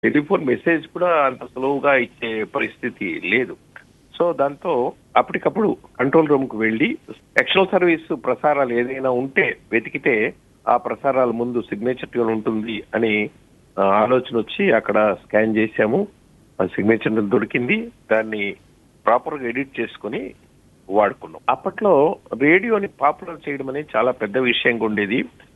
telephone message కూడా అంత సులువుగా ఇచ్చే పరిస్థితి లేదు సో దాంతో అప్పటికప్పుడు కంట్రోల్ రూమ్ కు వెళ్లి ఎక్స్టర్నల్ సర్వీస్ ప్రసారాలు ఏదైనా ఉంటే వెతికితే ఆ ప్రసారాల ముందు సిగ్నేచర్ ట్యూన్ ఉంటుంది అని ఆ, ఆలోచన వచ్చి అక్కడ స్కాన్ చేశాము ఆ సిగ్నేచర్ దొరికింది దాన్ని ప్రాపర్ గా ఎడిట్ చేసుకుని వాడుకున్నాం అప్పట్లో రేడియోని పాపులర్ చేయడం అనేది చాలా పెద్ద విషయంగా ఉండేది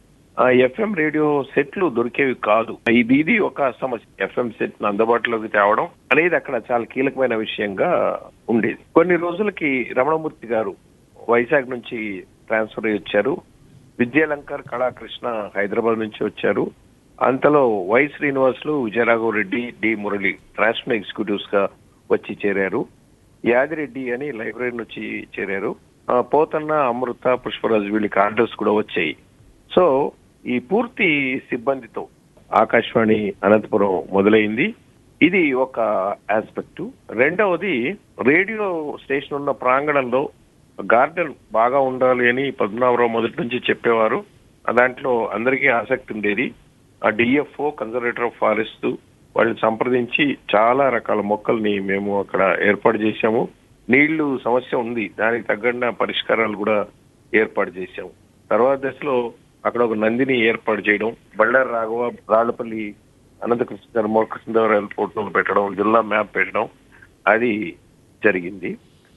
ఎఫ్ఎం రేడియో సెట్లు దొరికేవి కాదు ఇది ఇది ఒక సమస్య ఎఫ్ఎం సెట్ అందుబాటులోకి తేవడం అనేది అక్కడ చాలా కీలకమైన విషయంగా ఉండేది కొన్ని రోజులకి రమణమూర్తి గారు వైజాగ్ నుంచి ట్రాన్స్ఫర్ అయ్యి వచ్చారు విద్యాలంకర్ కళాకృష్ణ హైదరాబాద్ నుంచి వచ్చారు అంతలో Y Srinivasulu Vijayaraghava Reddy D Murali transfer executives గా వచ్చి చేరారు యాదిరెడ్డి అని లైబ్రరీ నుంచి చేరారు ఆ, పోతన్న అమృత పుష్పరాజు వీళ్ళకి ఆర్డర్స్ కూడా వచ్చాయి సో ఈ పూర్తి సిబ్బందితో ఆకాశవాణి అనంతపురం మొదలైంది ఇది ఒక ఆస్పెక్ట్ రెండవది రేడియో స్టేషన్ ఉన్న ప్రాంగణంలో గార్డెన్ బాగా ఉండాలి అని పద్మనాభరావు మొదటి నుంచి చెప్పేవారు ఆ దాంట్లో అందరికీ ఆసక్తి ఉండేది ఆ డిఎఫ్ఓ కన్జర్వేటర్ ఆఫ్ ఫారెస్ట్ వాళ్ళని సంప్రదించి చాలా రకాల మొక్కల్ని మేము అక్కడ ఏర్పాటు చేశాము నీళ్లు సమస్య ఉంది దానికి తగ్గన పరిష్కారాలు కూడా ఏర్పాటు చేశాము తర్వాత దశలో అక్కడ ఒక నందిని ఏర్పాటు చేయడం బళ్ళారి రాఘవ రాళ్లపల్లి అనంతకృష్ణ ధర్మకృష్ణదేవరాయల ఎయిర్పోర్ట్ పెట్టడం జిల్లా మ్యాప్ పెట్టడం అది జరిగింది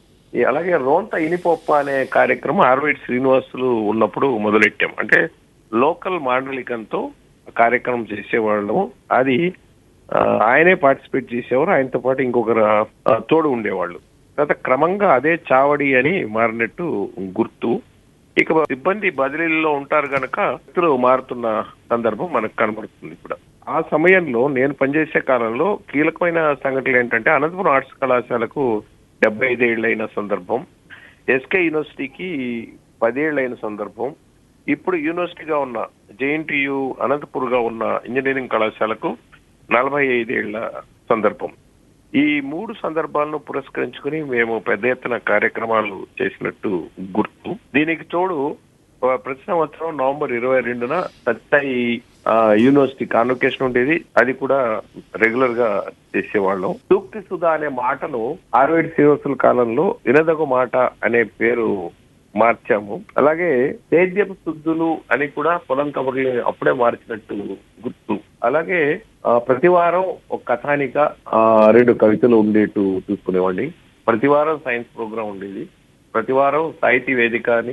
ఈ అలాగే రోంత ఇనిపొప్ప అనే కార్యక్రమం ఆర్వైట్ శ్రీనివాసులు ఉన్నప్పుడు మొదలెట్టాం అంటే లోకల్ మాండలికంతో కార్యక్రమం చేసేవాళ్ళము అది ఆ, ఆయనే పార్టిసిపేట్ చేసేవారు ఆయనతో పాటు ఇంకొకరు ఆ, తోడు ఉండేవాళ్ళు తర్వాత క్రమంగా అదే చావడి అని మారినట్టు గుర్తు ఇక సిబ్బంది బదిలీల్లో ఉంటారు గనక వ్యక్తులు మారుతున్న సందర్భం మనకు కనబడుతుంది ఇప్పుడు ఆ సమయంలో నేను పనిచేసే కాలంలో కీలకమైన సంఘటనలు ఏంటంటే అనంతపురం ఆర్ట్స్ కళాశాలకు డెబ్బై ఐదేళ్లైన సందర్భం ఎస్కే యూనివర్సిటీకి పదేళ్లైన సందర్భం ఇప్పుడు యూనివర్సిటీగా ఉన్న జేఎన్టీయు అనంతపూర్గా ఉన్న ఇంజనీరింగ్ కళాశాలకు నలభై ఐదేళ్ల సందర్భం ఈ మూడు సందర్భాలను పురస్కరించుకుని మేము పెద్ద ఎత్తున కార్యక్రమాలు చేసినట్టు గుర్తు దీనికి తోడు ఆ, ప్రతి సంవత్సరం నవంబర్ ఇరవై రెండున సత్తాయి ఆ, యూనివర్సిటీ కాన్వకేషన్ ఉండేది అది కూడా రెగ్యులర్ గా చేసేవాళ్ళం సూక్తి సుధా అనే మాటను ఆర్వేడ్ శ్రీనివాసుల కాలంలో వినదగు మాట అనే పేరు మార్చాము అలాగే సేద్యపు శుద్ధులు అని కూడా పొలం కబుర్లు అప్పుడే మార్చినట్టు గుర్తు అలాగే ఆ, ప్రతి వారం ఒక కథానిక ఆ, రెండు కవితలు ఉండేట్టు చూసుకునేవాడిని ప్రతి వారం సైన్స్ ప్రోగ్రాం ఉండేది ప్రతి వారం సాహితీ వేదిక అని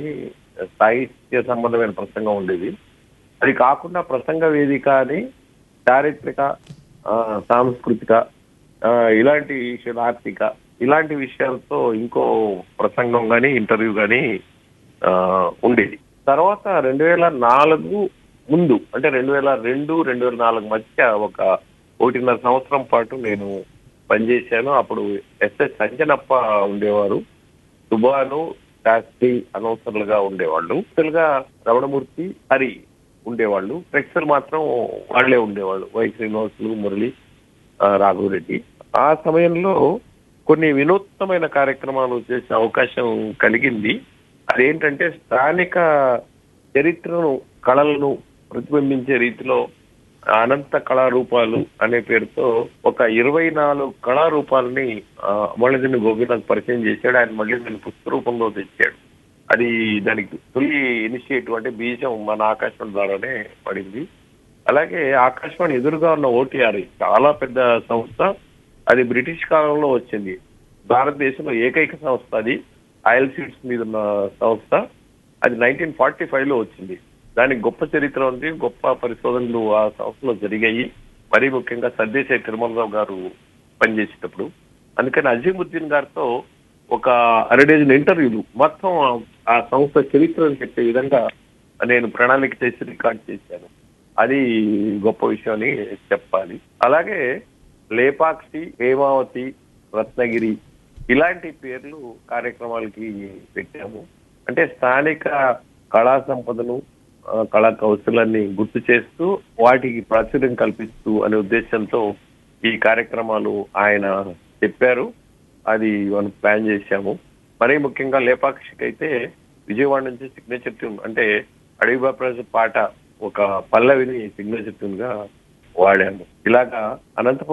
సాహిత్య సంబంధమైన ప్రసంగం ఉండేది అది కాకుండా ప్రసంగ వేదిక అని చారిత్రక ఆ, సాంస్కృతిక ఆ, ఇలాంటి విషయాలు ఆర్థిక ఇలాంటి విషయాలతో ఇంకో ప్రసంగం కానీ ఇంటర్వ్యూ కానీ ఉండేది తర్వాత రెండు వేల నాలుగు ముందు అంటే రెండు వేల రెండు రెండు వేల నాలుగు మధ్య ఒక ఒకటిన్నర సంవత్సరం పాటు నేను పనిచేశాను అప్పుడు ఎస్ఎస్ సంజనప్ప ఉండేవారు సుబాను శాస్త్రి అనౌన్సర్లుగా ఉండేవాళ్ళు గా రమణమూర్తి హరి ఉండేవాళ్ళు ప్రేక్షకులు మాత్రం వాళ్లే ఉండేవాళ్ళు వై శ్రీనివాసులు మురళి ఆ, రాఘవరెడ్డి ఆ సమయంలో కొన్ని వినూత్నమైన కార్యక్రమాలు చేసే అవకాశం కలిగింది అదేంటంటే స్థానిక చరిత్రను కళలను ప్రతిబింబించే రీతిలో అనంత కళారూపాలు అనే పేరుతో ఒక ఇరవై నాలుగు కళారూపాలని ఆ, మళ్ళీ దీన్ని గోపీనాథ్ పరిచయం చేశాడు ఆయన మళ్ళీ దాన్ని పుస్తక రూపంలో తెచ్చాడు అది దానికి తొలి ఇనిషియేటివ్ అంటే బీజం మన ఆకాశవాణి ద్వారానే పడింది అలాగే ఆకాశవాణి ఎదురుగా ఉన్న ఓటీఆర్ చాలా పెద్ద సంస్థ అది బ్రిటిష్ కాలంలో వచ్చింది భారతదేశంలో ఏకైక సంస్థ అది ఆయిల్ సీడ్స్ మీద ఉన్న సంస్థ అది నైన్టీన్ ఫార్టీ ఫైవ్ లో వచ్చింది దానికి గొప్ప చరిత్ర ఉంది గొప్ప పరిశోధనలు ఆ సంస్థలో జరిగాయి మరీ ముఖ్యంగా సర్దేశాయి తిరుమలరావు గారు పనిచేసేటప్పుడు అందుకని అజీముద్దీన్ గారితో ఒక అరడేజన్ ఇంటర్వ్యూలు మొత్తం ఆ సంస్థ చరిత్రను చెప్పే విధంగా నేను ప్రణాళిక చేసి రికార్డ్ చేశాను అది గొప్ప విషయం అని చెప్పాలి అలాగే లేపాక్షి హేమావతి రత్నగిరి ఇలాంటి పేర్లు కార్యక్రమాలకి పెట్టాము అంటే స్థానిక కళా సంపదను ఆ, కళా కౌశలాన్ని గుర్తు చేస్తూ వాటికి ప్రాచుర్యం కల్పిస్తూ అనే ఉద్దేశంతో ఈ కార్యక్రమాలు ఆయన చెప్పారు అది మనం ప్లాన్ చేశాము మరీ ముఖ్యంగా లేపాక్షికి అయితే విజయవాడ నుంచి సిగ్నేచర్ ట్యూన్ అంటే అడవి బాప్రాజు పాట ఒక పల్లవిని సిగ్నేచర్ ట్యూన్ గా వాడాము ఇలాగా అనంతపురం